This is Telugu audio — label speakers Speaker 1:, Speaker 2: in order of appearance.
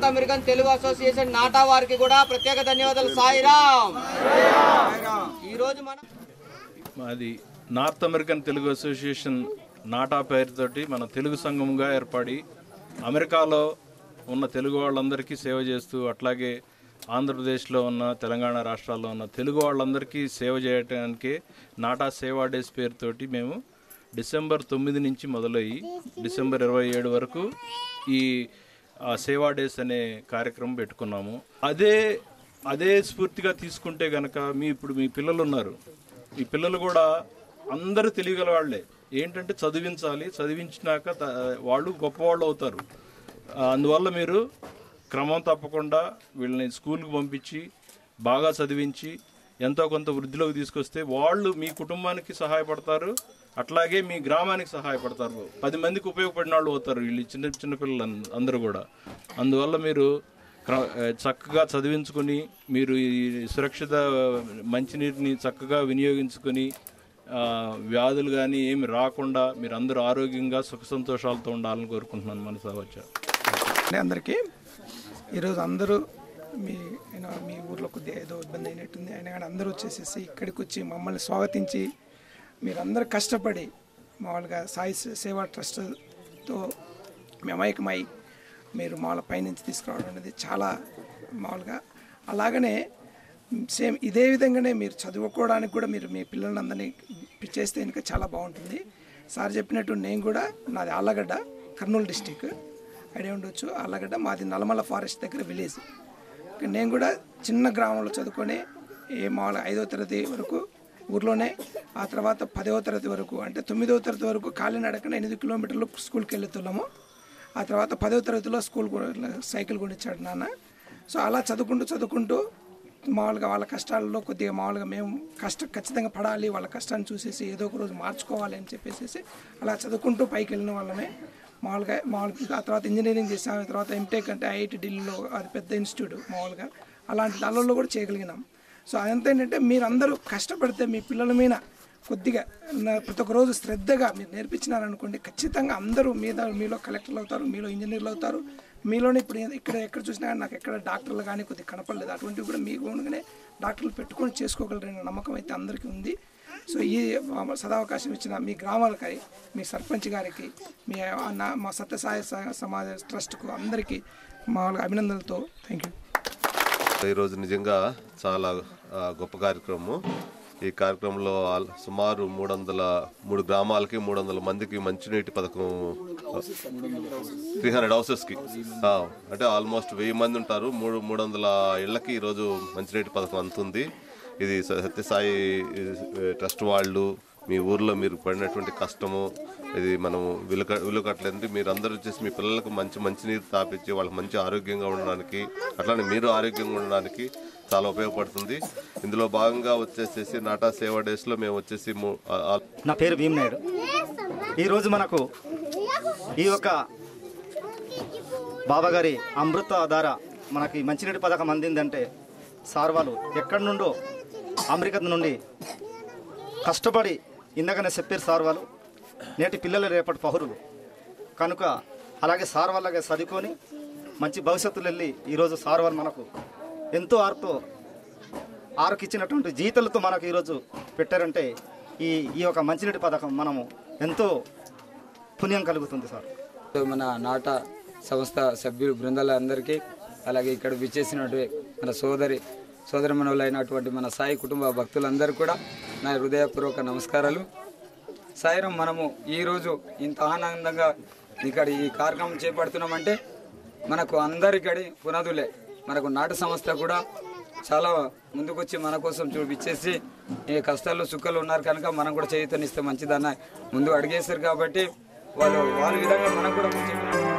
Speaker 1: north American Telugu association NATA వారికి కూడా ప్రత్యేక ధన్యవాదాలు సాయిరామ్ ఈ రోజు మనం
Speaker 2: మాది North American Telugu association NATA పేరుతోటి మన తెలుగు సంఘంగా ఏర్పడి అమెరికాలో ఉన్న తెలుగు వాళ్ళందరికీ సేవ చేస్తూ అట్లాగే ఆంధ్రప్రదేశ్లో ఉన్న తెలంగాణ రాష్ట్రాల్లో ఉన్న తెలుగు వాళ్ళందరికీ సేవ చేయడానికి నాటా సేవా డేస్ పేరుతోటి మేము డిసెంబర్ తొమ్మిది నుంచి మొదలయ్యి డిసెంబర్ ఇరవై ఏడు వరకు ఈ ఆ సేవా డేస్ అనే కార్యక్రమం పెట్టుకున్నాము అదే అదే స్ఫూర్తిగా తీసుకుంటే గనక మీ ఇప్పుడు మీ పిల్లలు ఉన్నారు ఈ పిల్లలు కూడా అందరూ తెలియగల వాళ్ళే ఏంటంటే చదివించాలి చదివించినాక త- వాళ్ళు గొప్పవాళ్ళు అవుతారు ఆ, అందువల్ల మీరు క్రమం తప్పకుండా వీళ్ళని స్కూల్కి పంపించి బాగా చదివించి ఎంతో కొంత వృద్ధిలోకి తీసుకొస్తే వాళ్ళు మీ కుటుంబానికి సహాయపడతారు అట్లాగే మీ గ్రామానికి సహాయపడతారు పది మందికి ఉపయోగపడిన వాళ్ళు అవుతారు వీళ్ళు చిన్న చిన్న పిల్లలు అన్- అందరూ కూడా అందువల్ల మీరు క్ర- ఆ, చక్కగా చదివించుకొని మీరు ఈ సురక్షిత మంచినీటిని చక్కగా వినియోగించుకొని ఆ, వ్యాధులు కానీ ఏమి రాకుండా మీరు అందరూ ఆరోగ్యంగా సుఖ సంతోషాలతో ఉండాలని కోరుకుంటున్నాను మనసా వచ్చా
Speaker 3: అండి అందరికీ ఈరోజు అందరూ మీ అయినా మీ ఊర్లో కొద్దిగా ఏదో ఇబ్బంది అయినట్టుంది అయినా కానీ అందరూ వచ్చేసేసి ఇక్కడికి వచ్చి మమ్మల్ని స్వాగతించి మీరందరూ కష్టపడి మామూలుగా సాయి సేవా ట్రస్ట్తో మమైకమై మీరు మామూలు పైనుంచి తీసుకురావడం అనేది చాలా మామూలుగా అలాగనే సేమ్ ఇదే విధంగానే మీరు చదువుకోవడానికి కూడా మీరు మీ పిల్లలందరినీ చేస్తే ఇంకా చాలా బాగుంటుంది సార్ చెప్పినట్టు నేను కూడా నాది ఆళ్ళగడ్డ కర్నూలు డిస్టిక్ ఐడియా ఉండొచ్చు ఆళ్ళగడ్డ మాది నల్లమల్ల ఫారెస్ట్ దగ్గర విలేజ్ నేను కూడా చిన్న గ్రామంలో చదువుకొని ఏ మామూలుగా ఐదో తరగతి వరకు ఊర్లోనే ఆ తర్వాత పదవ తరగతి వరకు అంటే తొమ్మిదవ తరగతి వరకు కాలినడకన ఎనిమిది కిలోమీటర్లు స్కూల్కి వెళ్తున్నాము ఆ తర్వాత పదవ తరగతిలో స్కూల్ కూడా- సైకిల్ కొనిచ్చాడు నాన్న సో అలా చదువుకుంటూ చదువుకుంటూ మామూలుగా వాళ్ళ కష్టాల్లో కొద్దిగా మామూలుగా మేము కష్ట ఖచ్చితంగా పడాలి వాళ్ళ కష్టాన్ని చూసేసి ఏదో ఒక రోజు మార్చుకోవాలి అని చెప్పేసి అలా చదువుకుంటూ పైకి వెళ్ళిన వాళ్ళమే మామూలుగా మామూలుగా ఆ తర్వాత ఇంజనీరింగ్ చేసాం ఆ తర్వాత ఎంటెక్ అంటే ఐఐటి ఢిల్లీలో అది పెద్ద ఇన్స్టిట్యూట్ మామూలుగా అలాంటి దానిలో కూడా చేయగలిగినాం సో అదంతా ఏంటంటే మీరందరూ కష్టపడితే మీ పిల్లల మీద కొద్దిగా నా- ప్రతి ఒక్క రోజు శ్రద్ధగా మీరు నేర్పించినారనుకోండి ఖచ్చితంగా అందరూ మీద మీలో కలెక్టర్లు అవుతారు మీలో ఇంజనీర్లు అవుతారు మీలోనే ఇప్పుడు ఇక్కడ ఎక్కడ చూసినా కానీ నాకు ఎక్కడ డాక్టర్లు కానీ కొద్దిగా కనపడలేదు అటువంటివి కూడా మీకు ఉండగానే డాక్టర్లు పెట్టుకొని చేసుకోగలరనే నమ్మకం అయితే అందరికీ ఉంది సో ఈ సదావకాశం ఇచ్చిన మీ గ్రామాలకి మీ సర్పంచ్ గారికి మీ నా- మా సత్యసాయి స- సమాజ ట్రస్ట్కు అందరికీ మా అభినందనలతో థ్యాంక్ యూ
Speaker 4: ఈరోజు నిజంగా చాలా ఆ, గొప్ప కార్యక్రమం ఈ కార్యక్రమంలో ఆల్- సుమారు మూడు వందల మూడు గ్రామాలకి మూడు వందల మందికి మంచినీటి పథకం త్రీ హండ్రెడ్ హౌసెస్కి ఆ, అంటే ఆల్మోస్ట్ వెయ్యి మంది ఉంటారు మూడు మూడు వందల ఇళ్లకి ఈరోజు మంచినీటి పథకం అందుతుంది ఇది స- సత్యసాయి ఇది, ట్రస్ట్ వాళ్ళు మీ ఊర్లో మీరు పడినటువంటి కష్టము ఇది మనం విలుక విలుకట్లేదు మీరు అందరూ వచ్చేసి మీ పిల్లలకు మంచి మంచినీరు తాపించి వాళ్ళకి మంచి ఆరోగ్యంగా ఉండడానికి అట్లానే మీరు ఆరోగ్యంగా ఉండడానికి చాలా ఉపయోగపడుతుంది ఇందులో భాగంగా వచ్చేసేసి నాటా సేవా డేస్లో మేము వచ్చేసి ము- ఆ- ఆ-
Speaker 5: నా పేరు భీమనాయుడు ఈరోజు మనకు ఈ యొక్క బాబాగారి అమృత ధార మనకి మంచినీటి పథకం అందిందంటే సార్ వాళ్ళు ఎక్కడి నుండో అమెరికా నుండి కష్టపడి ఇందాకనే చెప్పారు సార్ వాళ్ళు నేటి పిల్లలు రేపటి పౌరులు కనుక అలాగే సార్ వాళ్ళగా చదువుకొని మంచి భవిష్యత్తులో వెళ్ళి ఈరోజు సార్ వాళ్ళు మనకు ఎంతో ఆర్తో ఆరుకిచ్చినటువంటి జీతలతో మనకు ఈరోజు పెట్టారంటే ఈ ఈ యొక్క మంచినీటి పథకం మనము ఎంతో పుణ్యం కలుగుతుంది సార్
Speaker 6: మన నాట సంస్థ సభ్యులు బృందాలందరికీ అలాగే ఇక్కడ విచ్చేసినటువంటి మన సోదరి సోదరమణులైనటువంటి మన సాయి కుటుంబ భక్తులందరూ కూడా నా హృదయపూర్వక నమస్కారాలు సాయిరం మనము ఈరోజు ఇంత ఆనందంగా ఇక్కడ ఈ కార్యక్రమం చేపడుతున్నామంటే మనకు అందరికడి పునాదులే మనకు నాటు సంస్థ కూడా చాలా ముందుకొచ్చి మన కోసం చూపించేసి ఏ కష్టాలు సుఖాలు ఉన్నారు కనుక మనం కూడా చేయుతనిస్తే మంచిదన్న ముందు అడిగేశారు కాబట్టి వాళ్ళు వాళ్ళ విధంగా మనం కూడా చెప్పిన